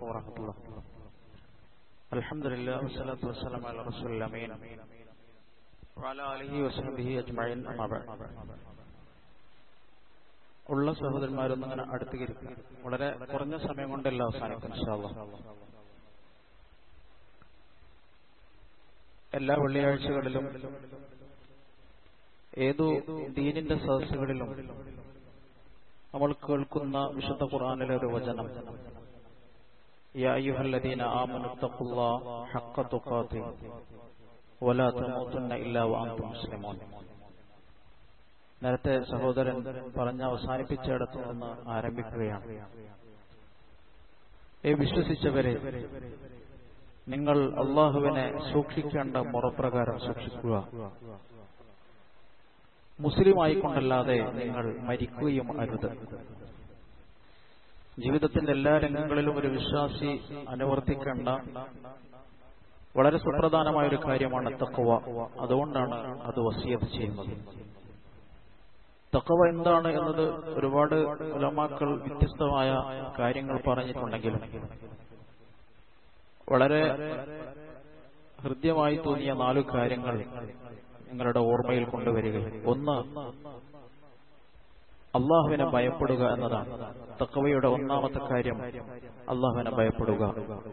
ورحمة الله الحمد لله والصلاة والسلام على رسول الأمين وعلى آله وصحبه أجمعين أما بعد ഉള്ള സഹോദരന്മാരൊന്നും അങ്ങനെ അടുത്തേക്ക് വളരെ കുറഞ്ഞ സമയം കൊണ്ടല്ല അവസാനിക്കും ഇൻഷാല്ലാ എല്ലാ വെള്ളിയാഴ്ചകളിലും ഏതു ദീനിന്റെ സദസ്സുകളിലും നമ്മൾ കേൾക്കുന്ന വിശുദ്ധ ഖുർആനിലെ ഒരു വചനം يا أيها الذين آمنوا اتقوا الله حق تقاته ولا تموتن إلا وأنتم مسلمون നേരത്തെ സഹോദരൻ പറഞ്ഞ് അവസാനിപ്പിച്ചിടത്തു നിന്ന് ആരംഭിക്കുകയാണ് ഏ വിശ്വസിച്ചവരെ നിങ്ങൾ അള്ളാഹുവിനെ സൂക്ഷിക്കേണ്ട മുറപ്രകാരം സൂക്ഷിക്കുക മുസ്ലിം ആയിക്കൊണ്ടല്ലാതെ നിങ്ങൾ മരിക്കുകയും അരുത് ജീവിതത്തിന്റെ എല്ലാ രംഗങ്ങളിലും ഒരു വിശ്വാസി അനുവർത്തിക്കേണ്ട വളരെ സുപ്രധാനമായ ഒരു കാര്യമാണ് തക്കവ അതുകൊണ്ടാണ് അത് വസിയത്ത് ചെയ്യുന്നത് തക്കവ എന്താണ് എന്നത് ഒരുപാട് ഉലമാക്കൾ വ്യത്യസ്തമായ കാര്യങ്ങൾ പറഞ്ഞിട്ടുണ്ടെങ്കിലും വളരെ ഹൃദ്യമായി തോന്നിയ നാലു കാര്യങ്ങൾ നിങ്ങളുടെ ഓർമ്മയിൽ കൊണ്ടുവരിക ഒന്ന് അള്ളാഹുവിനെ ഭയപ്പെടുക എന്നതാണ് തക്കവയുടെ ഒന്നാമത്തെ കാര്യം അള്ളാഹുവിനെ ഭയപ്പെടുക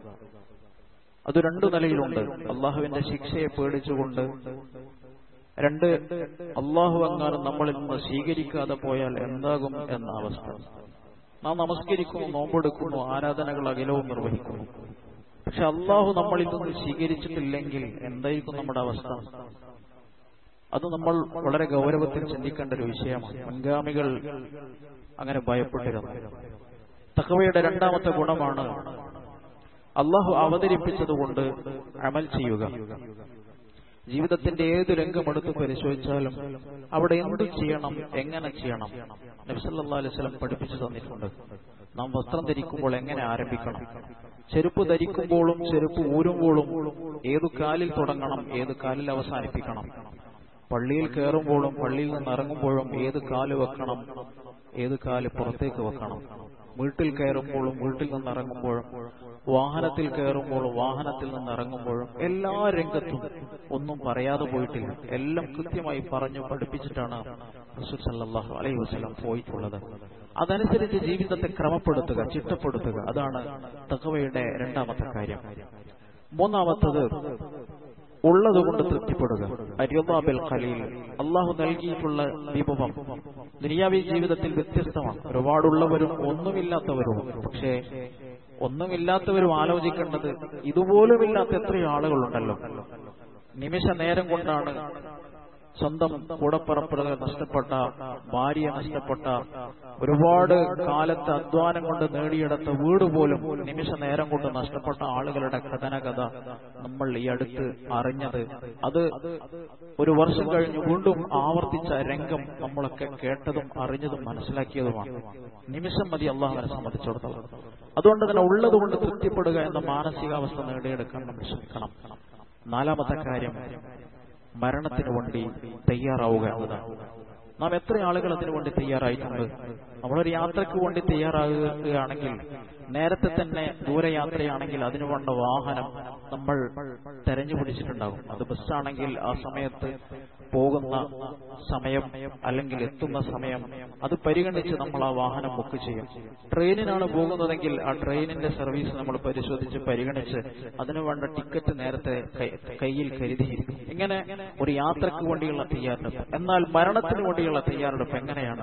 അത് രണ്ടു നിലയിലുണ്ട് അള്ളാഹുവിന്റെ ശിക്ഷയെ പേടിച്ചുകൊണ്ട് രണ്ട് അള്ളാഹു എങ്ങാനും നമ്മളിൽ നിന്ന് സ്വീകരിക്കാതെ പോയാൽ എന്താകും എന്ന അവസ്ഥ നാം നമസ്കരിക്കുന്നു നോമ്പെടുക്കുന്നു ആരാധനകൾ അകലവും നിർവഹിക്കുന്നു പക്ഷെ അള്ളാഹു നമ്മളിൽ നിന്ന് സ്വീകരിച്ചിട്ടില്ലെങ്കിൽ എന്തായിരിക്കും നമ്മുടെ അവസ്ഥ അത് നമ്മൾ വളരെ ഗൗരവത്തിൽ ചിന്തിക്കേണ്ട ഒരു വിഷയമാണ് മുൻഗാമികൾ അങ്ങനെ ഭയപ്പെട്ടിരുന്നു തക്കവയുടെ രണ്ടാമത്തെ ഗുണമാണ് അള്ളാഹു അവതരിപ്പിച്ചതുകൊണ്ട് അമൽ ചെയ്യുക ജീവിതത്തിന്റെ ഏത് രംഗമെടുത്ത് പരിശോധിച്ചാലും അവിടെ എന്ത് ചെയ്യണം എങ്ങനെ ചെയ്യണം നബ്സല്ലാ അലൈവലം പഠിപ്പിച്ചു തന്നിട്ടുണ്ട് നാം വസ്ത്രം ധരിക്കുമ്പോൾ എങ്ങനെ ആരംഭിക്കണം ചെരുപ്പ് ധരിക്കുമ്പോഴും ചെരുപ്പ് ഊരുമ്പോഴും ഏതു കാലിൽ തുടങ്ങണം ഏത് കാലിൽ അവസാനിപ്പിക്കണം പള്ളിയിൽ കയറുമ്പോഴും പള്ളിയിൽ നിന്ന് ഇറങ്ങുമ്പോഴും ഏത് കാല് വെക്കണം ഏത് കാല് പുറത്തേക്ക് വെക്കണം വീട്ടിൽ കയറുമ്പോഴും വീട്ടിൽ നിന്ന് ഇറങ്ങുമ്പോഴും വാഹനത്തിൽ കയറുമ്പോഴും വാഹനത്തിൽ നിന്ന് ഇറങ്ങുമ്പോഴും എല്ലാ രംഗത്തും ഒന്നും പറയാതെ പോയിട്ടില്ല എല്ലാം കൃത്യമായി പറഞ്ഞു പഠിപ്പിച്ചിട്ടാണ് റസൂൽ സല്ലല്ലാഹു അലൈഹി വസല്ലം പോയിട്ടുള്ളത് അതനുസരിച്ച് ജീവിതത്തെ ക്രമപ്പെടുത്തുക ചിട്ടപ്പെടുത്തുക അതാണ് തകവയുടെ രണ്ടാമത്തെ കാര്യം മൂന്നാമത്തത് ഉള്ളതുകൊണ്ട് തൃപ്തിപ്പെടുക അര്യോബാബിൽ ഖലീൽ അള്ളാഹു നൽകിയിട്ടുള്ള വിഭവം ദുനിയാവി ജീവിതത്തിൽ വ്യത്യസ്തമാണ് ഒരുപാടുള്ളവരും ഒന്നുമില്ലാത്തവരും പക്ഷേ ഒന്നുമില്ലാത്തവരും ആലോചിക്കേണ്ടത് ഇതുപോലുമില്ലാത്ത എത്രയോ ആളുകളുണ്ടല്ലോ നിമിഷ നേരം കൊണ്ടാണ് സ്വന്തം കൂടപ്പറപ്പുകൾ നഷ്ടപ്പെട്ട ഭാര്യ നഷ്ടപ്പെട്ട ഒരുപാട് കാലത്തെ അധ്വാനം കൊണ്ട് നേടിയെടുത്ത വീട് പോലും നിമിഷ നേരം കൊണ്ട് നഷ്ടപ്പെട്ട ആളുകളുടെ കഥനകഥ നമ്മൾ ഈ അടുത്ത് അറിഞ്ഞത് അത് ഒരു വർഷം കഴിഞ്ഞ് വീണ്ടും ആവർത്തിച്ച രംഗം നമ്മളൊക്കെ കേട്ടതും അറിഞ്ഞതും മനസ്സിലാക്കിയതുമാണ് നിമിഷം മതി അള്ളാഹുവിനെ സംബന്ധിച്ചിടത്തോളം അതുകൊണ്ട് തന്നെ ഉള്ളതുകൊണ്ട് തൃപ്തിപ്പെടുക എന്ന മാനസികാവസ്ഥ നേടിയെടുക്കാൻ നമ്മൾ ശ്രമിക്കണം നാലാമത്തെ കാര്യം മരണത്തിന് വേണ്ടി തയ്യാറാവുക എന്നതാണ് നാം എത്ര ആളുകൾ അതിനു വേണ്ടി തയ്യാറായിട്ടുണ്ട് നമ്മളൊരു യാത്രയ്ക്ക് വേണ്ടി തയ്യാറാകുകയാണെങ്കിൽ നേരത്തെ തന്നെ ദൂരയാത്രയാണെങ്കിൽ അതിനു വേണ്ട വാഹനം നമ്മൾ തെരഞ്ഞു പിടിച്ചിട്ടുണ്ടാകും അത് ബസ്സാണെങ്കിൽ ആ സമയത്ത് പോകുന്ന സമയം അല്ലെങ്കിൽ എത്തുന്ന സമയം അത് പരിഗണിച്ച് നമ്മൾ ആ വാഹനം ബുക്ക് ചെയ്യും ട്രെയിനിനാണ് പോകുന്നതെങ്കിൽ ആ ട്രെയിനിന്റെ സർവീസ് നമ്മൾ പരിശോധിച്ച് പരിഗണിച്ച് അതിനു വേണ്ട ടിക്കറ്റ് നേരത്തെ കയ്യിൽ കരുതിയിരിക്കും ഇങ്ങനെ ഒരു യാത്രക്ക് വേണ്ടിയുള്ള തയ്യാറെടുപ്പ് എന്നാൽ മരണത്തിന് വേണ്ടിയുള്ള തയ്യാറെടുപ്പ് എങ്ങനെയാണ്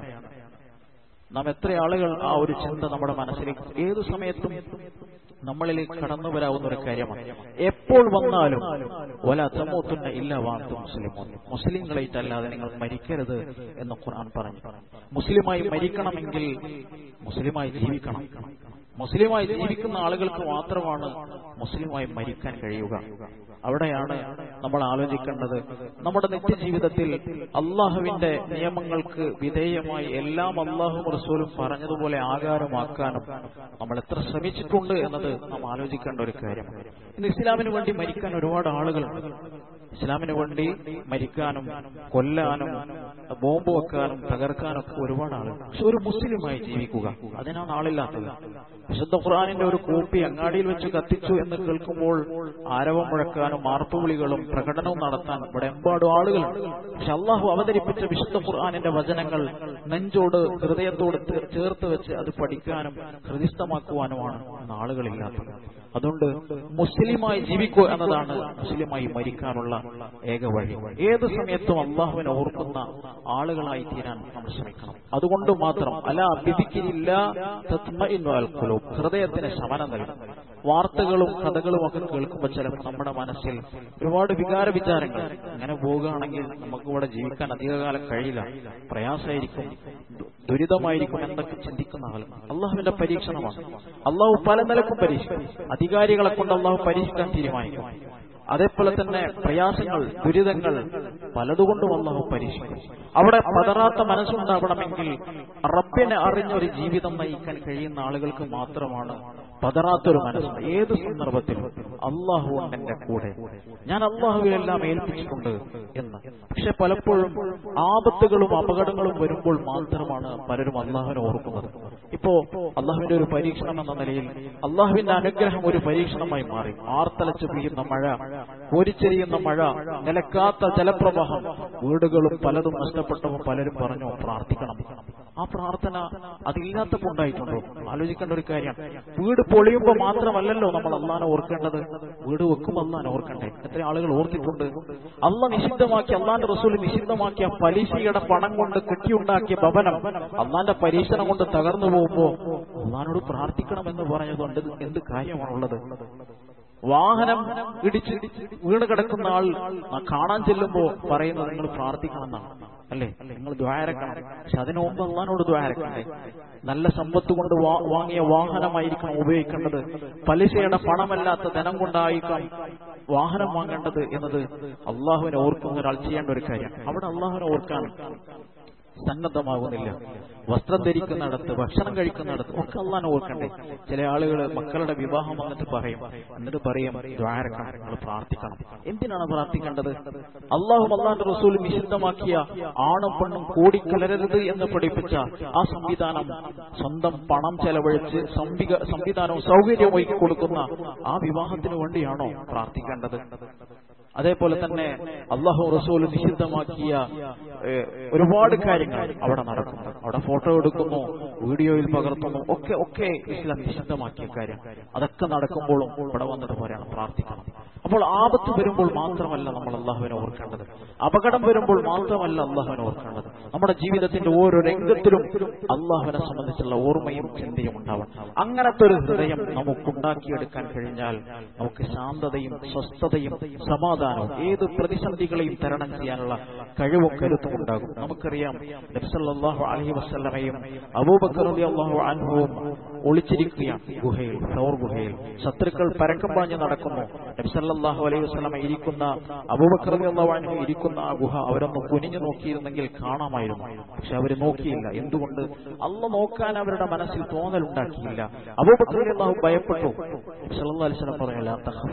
നാം എത്ര ആളുകൾ ആ ഒരു ചിന്ത നമ്മുടെ മനസ്സിലേക്ക് ഏതു സമയത്തും നമ്മളിലേക്ക് കടന്നു വരാവുന്ന ഒരു കാര്യമാണ് എപ്പോൾ വന്നാലും ഒല തമൂത്തുന്ന ഇല്ല വാന്തു മുസ്ലിമോൻ മുസ്ലിങ്ങളായിട്ടല്ലാതെ നിങ്ങൾ മരിക്കരുത് എന്ന് ഖുർആൻ പറഞ്ഞു മുസ്ലിമായി മരിക്കണമെങ്കിൽ മുസ്ലിമായി ജീവിക്കണം മുസ്ലിമായി ജീവിക്കുന്ന ആളുകൾക്ക് മാത്രമാണ് മുസ്ലിമായി മരിക്കാൻ കഴിയുക അവിടെയാണ് നമ്മൾ ആലോചിക്കേണ്ടത് നമ്മുടെ നിത്യജീവിതത്തിൽ അള്ളാഹുവിന്റെ നിയമങ്ങൾക്ക് വിധേയമായി എല്ലാം അള്ളാഹു റസൂലും പറഞ്ഞതുപോലെ ആകാരമാക്കാനും നമ്മൾ എത്ര ശ്രമിച്ചിട്ടുണ്ട് എന്നത് നാം ആലോചിക്കേണ്ട ഒരു കാര്യം ഇന്ന് ഇസ്ലാമിന് വേണ്ടി മരിക്കാൻ ഒരുപാട് ആളുകളുണ്ട് ഇസ്ലാമിന് വേണ്ടി മരിക്കാനും കൊല്ലാനും ബോംബ് വെക്കാനും തകർക്കാനും ഒക്കെ ഒരുപാട് ആളുകൾ പക്ഷെ ഒരു മുസ്ലിമായി ജീവിക്കുക അതിനാണ് ആളില്ലാത്തത് വിശുദ്ധ ഖുർആാനിന്റെ ഒരു കോപ്പി അങ്ങാടിയിൽ വെച്ച് കത്തിച്ചു എന്ന് കേൾക്കുമ്പോൾ ആരവം മുഴക്കാനും മാർപ്പുവിളികളും പ്രകടനവും നടത്താൻ ഇവിടെ എമ്പാടും ആളുകളുണ്ട് പക്ഷെ അള്ളാഹു അവതരിപ്പിച്ച വിശുദ്ധ ഖുർആാനിന്റെ വചനങ്ങൾ നെഞ്ചോട് ഹൃദയത്തോട് ചേർത്ത് വെച്ച് അത് പഠിക്കാനും ഹൃദിസ്ഥമാക്കുവാനുമാണ് ഇന്ന് ആളുകളില്ലാത്തത് അതുകൊണ്ട് മുസ്ലിമായി ജീവിക്കുക എന്നതാണ് മുസ്ലിമായി മരിക്കാനുള്ള ഏക വഴി ഏത് സമയത്തും അള്ളാഹുവിനെ ഓർക്കുന്ന ആളുകളായി തീരാൻ നമ്മൾ ശ്രമിക്കണം അതുകൊണ്ട് മാത്രം അല വിധിക്കില്ല ഹൃദയത്തിന് ശമനം നൽകും വാർത്തകളും കഥകളും ഒക്കെ കേൾക്കുമ്പോൾ ചിലപ്പോൾ നമ്മുടെ മനസ്സിൽ ഒരുപാട് വികാര വിചാരങ്ങൾ അങ്ങനെ പോവുകയാണെങ്കിൽ നമുക്ക് ഇവിടെ ജീവിക്കാൻ അധികകാലം കഴിയില്ല പ്രയാസമായിരിക്കും ദുരിതമായിരിക്കും എന്നൊക്കെ ചിന്തിക്കുന്ന ആൾ അള്ളാഹുവിന്റെ പരീക്ഷണമാണ് അള്ളാഹു പല നിലക്കും പരീക്ഷിക്കും അധികാരികളെ കൊണ്ട് അള്ളാഹു പരീക്ഷിക്കാൻ തീരുമാനിക്കും അതേപോലെ തന്നെ പ്രയാസങ്ങൾ ദുരിതങ്ങൾ പലതുകൊണ്ടും അള്ളാഹു പരീക്ഷിക്കും അവിടെ പതറാത്ത മനസ്സുണ്ടാവണമെങ്കിൽ റബ്ബിനെ അറിഞ്ഞൊരു ജീവിതം നയിക്കാൻ കഴിയുന്ന ആളുകൾക്ക് മാത്രമാണ് പതറാത്തൊരു മനസ്സ് ഏത് സന്ദർഭത്തിലും അള്ളാഹു ഉണ്ട് എന്റെ കൂടെ ഞാൻ അള്ളാഹുവിലെല്ലാം ഏൽപ്പിച്ചിട്ടുണ്ട് എന്ന് പക്ഷെ പലപ്പോഴും ആപത്തുകളും അപകടങ്ങളും വരുമ്പോൾ മാത്രമാണ് പലരും അള്ളാഹുവിനെ ഓർക്കുന്നത് ഇപ്പോ അള്ളാഹുവിന്റെ ഒരു പരീക്ഷണം എന്ന നിലയിൽ അള്ളാഹുവിന്റെ അനുഗ്രഹം ഒരു പരീക്ഷണമായി മാറി ആർത്തലച്ച് പെയ്യുന്ന മഴ കോരിച്ചെരിയുന്ന മഴ നിലക്കാത്ത ജലപ്രവാഹം വീടുകളും പലതും നഷ്ടപ്പെട്ടപ്പോൾ പലരും പറഞ്ഞു പ്രാർത്ഥിക്കണം ആ പ്രാർത്ഥന അതില്ലാത്തപ്പോൾ ഉണ്ടായിട്ടുണ്ടോ ആലോചിക്കേണ്ട ഒരു കാര്യമാണ് വീട് പൊളിയുമ്പോൾ മാത്രമല്ലല്ലോ നമ്മൾ അള്ളാനെ ഓർക്കേണ്ടത് വീട് വെക്കുമ്പോൾ അള്ളാനെ ഓർക്കണ്ടേ എത്ര ആളുകൾ ഓർത്തിട്ടുണ്ട് അള്ള നിഷിദ്ധമാക്കി അള്ളാന്റെ റസൂൽ നിഷിദ്ധമാക്കിയ പലിശയുടെ പണം കൊണ്ട് കെട്ടിയുണ്ടാക്കിയ ഭവനം അള്ളാന്റെ പരീക്ഷണം കൊണ്ട് തകർന്നു പോകുമ്പോ അള്ളഹാനോട് പ്രാർത്ഥിക്കണമെന്ന് പറഞ്ഞതുകൊണ്ട് എന്ത് കാര്യമാണുള്ളത് വാഹനം ഇടിച്ച് വീണ് കിടക്കുന്ന ആൾ കാണാൻ ചെല്ലുമ്പോ പറയുന്നത് നിങ്ങൾ പ്രാർത്ഥിക്കണം എന്നാണ് അല്ലേ നിങ്ങൾ ദ്വാരക്കണം പക്ഷെ അതിനു മുമ്പ് അള്ളഹാനോട് ദ്വാരക്കണ്ടേ നല്ല സമ്പത്ത് കൊണ്ട് വാങ്ങിയ വാഹനമായിരിക്കണം ഉപയോഗിക്കേണ്ടത് പലിശയുടെ പണമല്ലാത്ത ധനം കൊണ്ടായിരിക്കാം വാഹനം വാങ്ങേണ്ടത് എന്നത് അള്ളാഹുവിനെ ഓർക്കുന്ന ഒരാൾ ചെയ്യേണ്ട ഒരു കാര്യം അവിടെ അള്ളാഹുവിനെ ഓർക്കാൻ സന്നദ്ധമാകുന്നില്ല വസ്ത്രം ധരിക്കുന്നിടത്ത് ഭക്ഷണം കഴിക്കുന്നിടത്ത് ഒക്കെ അള്ളാൻ ഓർക്കണ്ടേ ചില ആളുകൾ മക്കളുടെ വിവാഹം വന്നിട്ട് പറയും എന്നിട്ട് പറയും ദ്വാരക്കണം നിങ്ങൾ പ്രാർത്ഥിക്കണം എന്തിനാണ് പ്രാർത്ഥിക്കേണ്ടത് അള്ളാഹു അള്ളാന്റെ റസൂൽ നിഷിദ്ധമാക്കിയ ആണും പെണ്ണും കൂടിക്കലരരുത് എന്ന് പഠിപ്പിച്ച ആ സംവിധാനം സ്വന്തം പണം ചെലവഴിച്ച് സംവിധാനവും സൗകര്യവും ഒരുക്കി കൊടുക്കുന്ന ആ വിവാഹത്തിന് വേണ്ടിയാണോ പ്രാർത്ഥിക്കേണ്ടത് അതേപോലെ തന്നെ അള്ളാഹു റസൂൽ നിഷിദ്ധമാക്കിയ ഒരുപാട് കാര്യങ്ങൾ അവിടെ നടക്കുന്നു അവിടെ ഫോട്ടോ എടുക്കുന്നു വീഡിയോയിൽ പകർത്തുന്നു ഒക്കെ ഒക്കെ ഇസ്ലാം നിഷിദ്ധമാക്കിയ കാര്യം അതൊക്കെ നടക്കുമ്പോഴും ഇവിടെ വന്നിട്ട് പറയണം പ്രാർത്ഥിക്കണം അപ്പോൾ ആപത്ത് വരുമ്പോൾ മാത്രമല്ല നമ്മൾ അള്ളാഹുവിനെ ഓർക്കേണ്ടത് അപകടം വരുമ്പോൾ മാത്രമല്ല അള്ളാഹുവിനെ ഓർക്കേണ്ടത് നമ്മുടെ ജീവിതത്തിന്റെ ഓരോ രംഗത്തിലും അള്ളാഹുവിനെ സംബന്ധിച്ചുള്ള ഓർമ്മയും ചിന്തയും ഉണ്ടാവണം അങ്ങനത്തെ ഒരു ഹൃദയം നമുക്കുണ്ടാക്കിയെടുക്കാൻ കഴിഞ്ഞാൽ നമുക്ക് ശാന്തതയും സ്വസ്ഥതയും സമാധാനവും ഏത് പ്രതിസന്ധികളെയും തരണം ചെയ്യാനുള്ള കഴിവും കരുത്തും ഉണ്ടാകും നമുക്കറിയാം നബ്സല്ലാഹു അലഹി വസ്ലമയും അബൂബക്കർ അള്ളാഹു അൻഹുവും ഒളിച്ചിരിക്കുകയാണ് ഗുഹയിൽ സൗർ ഗുഹയിൽ ശത്രുക്കൾ പരക്കം പാഞ്ഞ് നടക്കുന്നു നബ്സല്ലാഹു അലൈഹി വസ്ലമ ഇരിക്കുന്ന അബൂബക്കർ അള്ളാഹു അൻഹു ഇരിക്കുന്ന ആ ഗുഹ അവരൊന്ന് കുനിഞ്ഞു നോക്കിയിരുന്നെങ്കിൽ കാണാമായിരുന്നു പക്ഷെ അവർ നോക്കിയില്ല എന്തുകൊണ്ട് അല്ല നോക്കാൻ അവരുടെ മനസ്സിൽ തോന്നലുണ്ടാക്കിയില്ല അബൂബക്കർ അള്ളാഹു ഭയപ്പെട്ടു സല്ലാ അലിസ്ലം പറഞ്ഞില്ല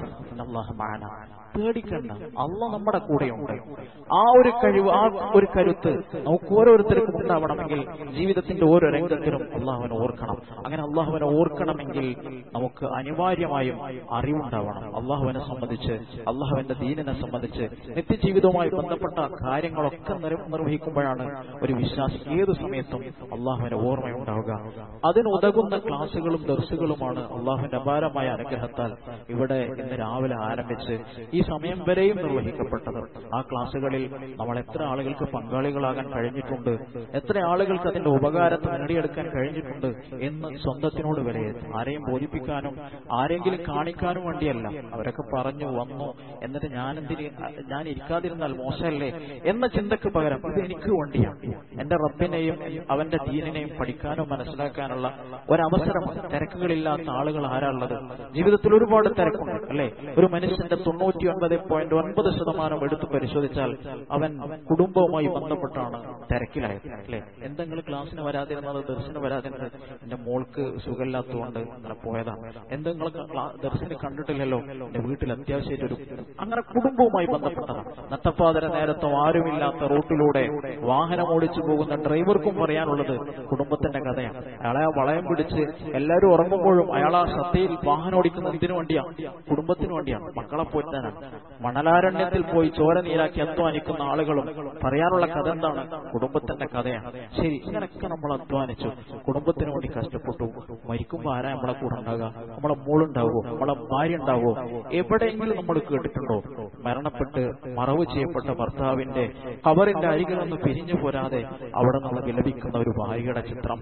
പേടിക്കണ്ട അല്ല നമ്മുടെ കൂടെയുണ്ട് ആ ഒരു കഴിവ് ആ ഒരു കരുത്ത് നമുക്ക് ഓരോരുത്തർക്കും ഉണ്ടാവണമെങ്കിൽ ജീവിതത്തിന്റെ ഓരോ രംഗത്തിലും അള്ളാഹുവിനെ ഓർക്കണം അങ്ങനെ അള്ളാഹുവിനെ ഓർക്കണമെങ്കിൽ നമുക്ക് അനിവാര്യമായും അറിവുണ്ടാവണം അള്ളാഹുവിനെ സംബന്ധിച്ച് അള്ളാഹുവിന്റെ ദീനിനെ സംബന്ധിച്ച് നിത്യജീവിതവുമായി ബന്ധപ്പെട്ട കാര്യങ്ങളൊക്കെ നിർവഹിക്കുമ്പോഴാണ് ഒരു വിശ്വാസി ഏത് സമയത്തും അള്ളാഹുവിന്റെ ഓർമ്മയുണ്ടാവുക അതിനുതകുന്ന ക്ലാസുകളും ദർശകളുമാണ് അള്ളാഹുവിന്റെ അപാരമായ അനുഗ്രഹത്താൽ ഇവിടെ ഇന്ന് രാവിലെ ആരംഭിച്ച് ഈ സമയം വരെയും നിർവഹിക്കപ്പെട്ടത് ആ ക്ലാസ്സുകളിൽ നമ്മൾ എത്ര ആളുകൾക്ക് പങ്കാളികളാകാൻ കഴിഞ്ഞിട്ടുണ്ട് എത്ര ആളുകൾക്ക് അതിന്റെ ഉപകാരത്തെ നേടിയെടുക്കാൻ കഴിഞ്ഞിട്ടുണ്ട് എന്ന് സ്വന്തത്തിനോട് വിലയിരുത്തും ആരെയും ബോധിപ്പിക്കാനും ആരെങ്കിലും കാണിക്കാനും വേണ്ടിയല്ല അവരൊക്കെ പറഞ്ഞു വന്നു എന്നിട്ട് ഞാൻ എന്തിന് ഞാൻ ഇരിക്കാതിരുന്നാൽ മോശമല്ലേ എന്ന ചിന്തക്ക് പകരം ഇത് എനിക്ക് വേണ്ടിയാണ് എന്റെ റബ്ബിനെയും അവന്റെ ദീനിനെയും പഠിക്കാനും മനസ്സിലാക്കാനുള്ള ഒരവസരം തിരക്കുകളില്ലാത്ത ആളുകൾ ആരാളുള്ളത് ജീവിതത്തിൽ ഒരുപാട് തിരക്കുണ്ട് അല്ലെ ഒരു മനുഷ്യന്റെ തൊണ്ണൂറ്റി ഒൻപത് പോയിന്റ് ഒൻപത് ശതമാനം എടുത്ത് പരിശോധിച്ചാൽ അവൻ കുടുംബവുമായി ബന്ധപ്പെട്ടാണ് തിരക്കിലായത് അല്ലെ എന്തെങ്കിലും ക്ലാസ്സിന് വരാതിരുന്നത് ദർശനം വരാതിരുന്നത് എന്റെ മോൾക്ക് സുഖമില്ലാത്തതുകൊണ്ട് അങ്ങനെ പോയതാണ് എന്തെങ്കിലും ദർശനം കണ്ടിട്ടില്ലല്ലോ എന്റെ വീട്ടിൽ അത്യാവശ്യമായിട്ട് ഒരു അങ്ങനെ കുടുംബവുമായി ബന്ധപ്പെട്ടതാണ് നട്ടപ്പാതര നേരത്തും ആരുമില്ലാത്ത റൂട്ടിലൂടെ വാഹനം ഓടിച്ചു പോകുന്ന ഡ്രൈവർക്കും പറയാനുള്ളത് കുടുംബത്തിന്റെ കഥയാണ് അയാളെ വളയം പിടിച്ച് എല്ലാവരും ഉറങ്ങുമ്പോഴും അയാൾ ആ ശ്രദ്ധയിൽ വാഹനം ഓടിക്കുന്ന എന്തിനു വേണ്ടിയാണ് കുടുംബത്തിന് വേണ്ടിയാണ് മക്കളെ പോറ്റാനാണ് മണലാരണ്യത്തിൽ പോയി ചോര നീരാക്കി അധ്വാനിക്കുന്ന ആളുകളും പറയാനുള്ള കഥ എന്താണ് കുടുംബത്തിന്റെ കഥയാണ് ശരി ഇങ്ങനൊക്കെ നമ്മൾ അധ്വാനിച്ചു കുടുംബത്തിന് വേണ്ടി കഷ്ടപ്പെട്ടു മരിക്കുമ്പോ ആരാ നമ്മളെ കൂടെ ഉണ്ടാകുക നമ്മളെ മോളുണ്ടാവോ നമ്മളെ ഭാര്യ ഉണ്ടാവോ എവിടെയെങ്കിലും നമ്മൾ കേട്ടിട്ടുണ്ടോ മരണപ്പെട്ട് മറവ് ചെയ്യപ്പെട്ട ഭർത്താവിന്റെ കവറിന്റെ അരികിൽ നിന്ന് പിരിഞ്ഞു പോരാതെ അവിടെ നിന്ന് വിലപിക്കുന്ന ഒരു ഭാര്യയുടെ ചിത്രം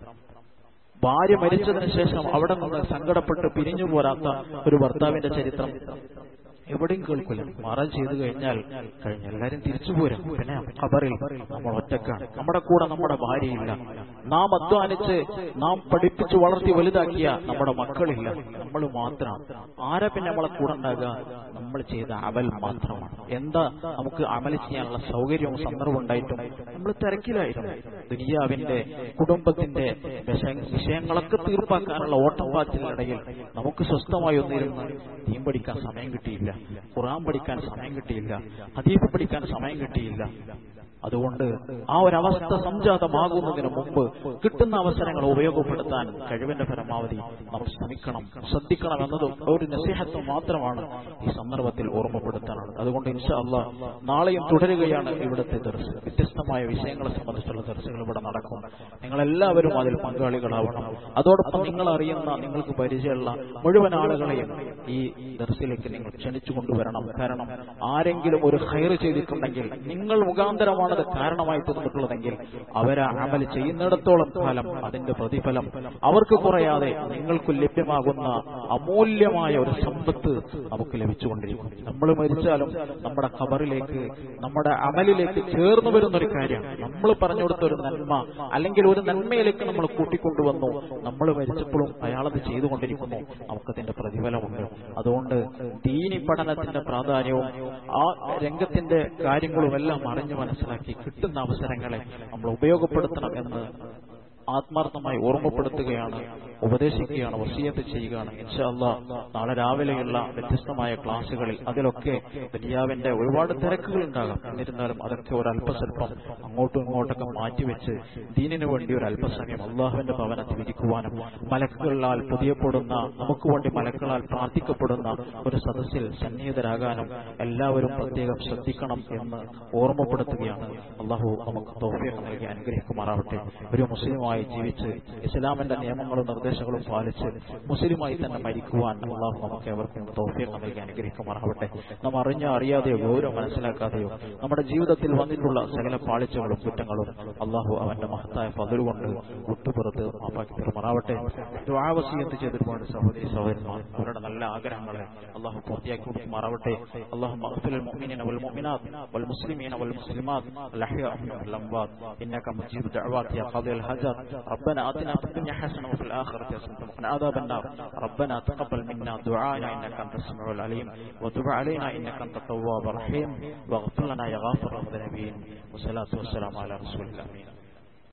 ഭാര്യ മരിച്ചതിന് ശേഷം അവിടെ നിന്ന് സങ്കടപ്പെട്ട് പിരിഞ്ഞു പോരാത്ത ഒരു ഭർത്താവിന്റെ ചരിത്രം എവിടെയും കേൾക്കില്ല മറം ചെയ്തു കഴിഞ്ഞാൽ കഴിഞ്ഞ എല്ലാരും തിരിച്ചു പോരും പിന്നെ ഖബറിൽ നമ്മൾ ഒറ്റക്കാണ് നമ്മുടെ കൂടെ നമ്മുടെ ഭാര്യയില്ല നാം അധ്വാനിച്ച് നാം പഠിപ്പിച്ച് വളർത്തി വലുതാക്കിയ നമ്മുടെ മക്കളില്ല നമ്മൾ മാത്രമാണ് ആരാ പിന്നെ നമ്മളെ കൂടെ ഉണ്ടാകുക നമ്മൾ ചെയ്ത അമൽ മാത്രമാണ് എന്താ നമുക്ക് അമൽ ചെയ്യാനുള്ള സൗകര്യവും സന്ദർഭം ഉണ്ടായിട്ടും നമ്മൾ തിരക്കിലായിരുന്നു ദുനിയാവിന്റെ കുടുംബത്തിന്റെ വിഷയങ്ങളൊക്കെ തീർപ്പാക്കാനുള്ള ഓട്ടപ്പാച്ചിലിനിടയിൽ നമുക്ക് സ്വസ്ഥമായി ഒന്നിരുന്ന് തീം പഠിക്കാൻ സമയം കിട്ടിയില്ല ഖുറാൻ പഠിക്കാൻ സമയം കിട്ടിയില്ല ഹദീഫ് പഠിക്കാൻ സമയം കിട്ടിയില്ല അതുകൊണ്ട് ആ ഒരവസ്ഥ സംജാതമാകുന്നതിന് മുമ്പ് കിട്ടുന്ന അവസരങ്ങൾ ഉപയോഗപ്പെടുത്താൻ കഴിവിന്റെ പരമാവധി നാം ശ്രമിക്കണം ശ്രദ്ധിക്കണം എന്നത് ഒരു നസീഹത്വം മാത്രമാണ് ഈ സന്ദർഭത്തിൽ ഓർമ്മപ്പെടുത്താനുള്ളത് അതുകൊണ്ട് ഇൻഷാ അല്ല നാളെയും തുടരുകയാണ് ഇവിടുത്തെ ദർസ് വ്യത്യസ്തമായ വിഷയങ്ങളെ സംബന്ധിച്ചുള്ള ദർസുകൾ ഇവിടെ നടക്കും നിങ്ങളെല്ലാവരും അതിൽ പങ്കാളികളാവണം അതോടൊപ്പം നിങ്ങൾ അറിയുന്ന നിങ്ങൾക്ക് പരിചയമുള്ള മുഴുവൻ ആളുകളെയും ഈ ദർസിലേക്ക് നിങ്ങൾ ക്ഷണിച്ചു കൊണ്ടുവരണം കാരണം ആരെങ്കിലും ഒരു ഹയർ ചെയ്തിട്ടുണ്ടെങ്കിൽ നിങ്ങൾ മുഖാന്തരമാണ് അത് കാരണമായി തീർന്നിട്ടുള്ളതെങ്കിൽ അവരാ അമൽ ചെയ്യുന്നിടത്തോളം കാലം അതിന്റെ പ്രതിഫലം അവർക്ക് കുറയാതെ നിങ്ങൾക്ക് ലഭ്യമാകുന്ന അമൂല്യമായ ഒരു സമ്പത്ത് നമുക്ക് ലഭിച്ചുകൊണ്ടിരിക്കും നമ്മൾ മരിച്ചാലും നമ്മുടെ ഖബറിലേക്ക് നമ്മുടെ അമലിലേക്ക് ചേർന്ന് വരുന്ന ഒരു കാര്യമാണ് നമ്മൾ പറഞ്ഞു കൊടുത്ത ഒരു നന്മ അല്ലെങ്കിൽ ഒരു നന്മയിലേക്ക് നമ്മൾ കൂട്ടിക്കൊണ്ടുവന്നു നമ്മൾ മരിച്ചപ്പോഴും അയാളത് ചെയ്തുകൊണ്ടിരിക്കുന്നു നമുക്കതിന്റെ പ്രതിഫലമുണ്ട് അതുകൊണ്ട് ദീനി പഠനത്തിന്റെ പ്രാധാന്യവും ആ രംഗത്തിന്റെ കാര്യങ്ങളും എല്ലാം അറിഞ്ഞു മനസ്സിലാക്കി കിട്ടുന്ന അവസരങ്ങളെ നമ്മൾ ഉപയോഗപ്പെടുത്തണം എന്ന് ആത്മാർത്ഥമായി ഓർമ്മപ്പെടുത്തുകയാണ് ഉപദേശിക്കുകയാണ് വസീയത്ത് ചെയ്യുകയാണ് ഇൻഷാല്ല നാളെ രാവിലെയുള്ള വ്യത്യസ്തമായ ക്ലാസ്സുകളിൽ അതിലൊക്കെ ദുനിയാവിന്റെ ഒരുപാട് തിരക്കുകൾ ഉണ്ടാകാം എന്നിരുന്നാലും അതൊക്കെ ഒരു അല്പസ്വല്പം അങ്ങോട്ടും ഇങ്ങോട്ടൊക്കെ മാറ്റിവെച്ച് ദീനിനു വേണ്ടി ഒരു അല്പസമയം അള്ളാഹുവിന്റെ ഭവനത്തിൽ ഇരിക്കുവാനും മലക്കുകളാൽ പുതിയപ്പെടുന്ന നമുക്ക് വേണ്ടി മലക്കളാൽ പ്രാർത്ഥിക്കപ്പെടുന്ന ഒരു സദസ്സിൽ സന്നിഹിതരാകാനും എല്ലാവരും പ്രത്യേകം ശ്രദ്ധിക്കണം എന്ന് ഓർമ്മപ്പെടുത്തുകയാണ് അള്ളാഹു നമുക്ക് തോഫിയൊക്കെ നൽകി അനുഗ്രഹിക്കുമാറാവട്ടെ ഒരു മുസ്ലിമായി ജീവിച്ച് ഇസ്ലാമിന്റെ നിയമങ്ങളും നിർദ്ദേശങ്ങളും പാലിച്ച് മുസ്ലിമായി തന്നെ മരിക്കുവാൻ അള്ളാഹു നമുക്ക് എവർക്കും തോഫിയൊക്കെ നൽകി അനുഗ്രഹിക്കുമാറാവട്ടെ നാം അറിഞ്ഞോ അറിയാതെയോ ഗൗരവം മനസ്സിലാക്കാതെയോ നമ്മുടെ ജീവിതത്തിൽ വന്നിട്ടുള്ള സകല പാളിച്ചകളും കുറ്റങ്ങളും അള്ളാഹു അവന്റെ മഹത്തായ പതിലുകൊണ്ട് വിട്ടുപുറത്ത് മാപ്പാക്കി പെരുമാറാവട്ടെ ദ്വാവസീയത്ത് ചെയ്തിട്ടുണ്ട് സഹോദരി സഹോദരന്മാർ അവരുടെ നല്ല ആഗ്രഹങ്ങളെ അള്ളാഹു പൂർത്തിയാക്കി കൊടുക്കുമാറാവട്ടെ അള്ളാഹു മഹഫിൽ المؤمنين والمؤمنات والمسلمين والمسلمات الأحياء منهم والأموات إنك مجيب دعوات يا قاضي الحاجات ربنا آتنا في الدنيا حسنة وفي الآخرة حسنة وقنا عذاب النار ربنا تقبل منا دعاءنا إنك أنت السميع العليم وتب علينا إنك أنت التواب الرحيم واغفر لنا يا غافر الذنوبين والصلاة والسلام على رسول الأمين